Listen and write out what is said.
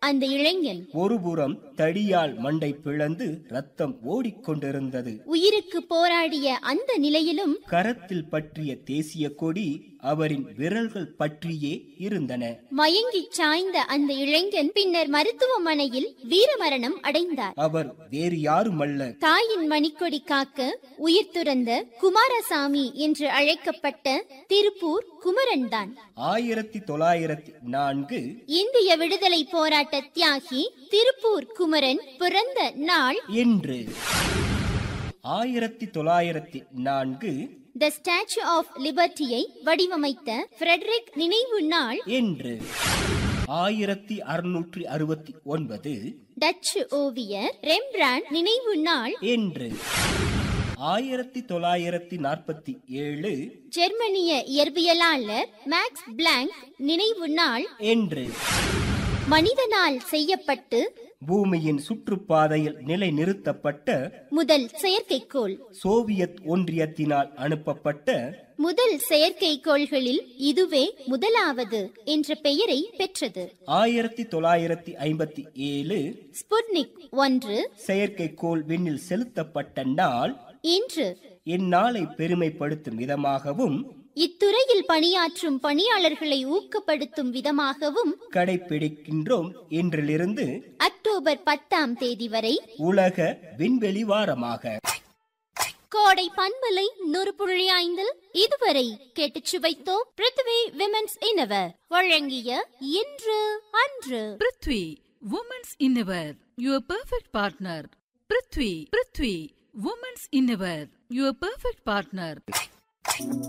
அந்த இளைஞன் ஒருபுறம் தடியால் மண்டை பிளந்து ரத்தம் ஓடிக்கொண்டிருந்தது உயிருக்கு போராடிய அந்த நிலையிலும் கரத்தில் பற்றிய தேசிய கொடி அவரின் விரல்கள் பற்றியே இருந்தன மயங்கிச் சாய்ந்த அந்த இளைஞன் பின்னர் மருத்துவமனையில் வீரமரணம் அடைந்தார் அவர் வேறு யாருமல்ல தாயின் மணிக்கொடி காக்க உயிர் துறந்த குமாரசாமி என்று அழைக்கப்பட்ட திருப்பூர் குமரன் தான் ஆயிரத்தி தொள்ளாயிரத்தி நான்கு இந்திய விடுதலை போராட்ட தியாகி திருப்பூர் குமரன் பிறந்த நாள் என்று ஆயிரத்தி தொள்ளாயிரத்தி நான்கு த ஸ்டாச்சு ஆஃப் லிபர்ட்டியை வடிவமைத்த ஃப்ரெட்ரிக் நினைவு நாள் என்று ஆயிரத்தி அறுநூற்றி அறுபத்தி ஒன்பது டச்சு ஓவியர் ரெம்பிராண்ட் நினைவு நாள் என்று ஆயிரத்தி தொள்ளாயிரத்தி நாற்பத்தி ஏழு ஜெர்மனிய இயற்பியலாளர் மேக்ஸ் பிளாங்க் நினைவு நாள் என்று மனிதனால் செய்யப்பட்டு பூமியின் சுற்றுப்பாதையில் நிலைநிறுத்தப்பட்ட முதல் செயற்கைக்கோள் சோவியத் ஒன்றியத்தினால் அனுப்பப்பட்ட முதல் செயற்கைக்கோள்களில் இதுவே முதலாவது என்ற பெயரை பெற்றது ஆயிரத்தி தொள்ளாயிரத்தி ஐம்பத்தி ஏழு ஸ்புட்னிக் ஒன்று செயற்கைக்கோள் விண்ணில் செலுத்தப்பட்ட நாள் இன்று இந்நாளை பெருமைப்படுத்தும் விதமாகவும் இத்துறையில் பணியாற்றும் பணியாளர்களை ஊக்கப்படுத்தும் விதமாகவும் கடைபிடிக்கின்றோம் இன்றிலிருந்து அக்டோபர் பத்தாம் தேதி வரை உலக விண்வெளி வாரமாக கோடை பண்பலை நூறு புள்ளி ஐந்தில் இதுவரை கேட்டுச் சுவைத்தோம் பிருத்வி விமென்ஸ் இன்னவர் வழங்கிய இன்று அன்று prithvi women's innerwear your perfect partner prithvi prithvi women's innerwear your perfect partner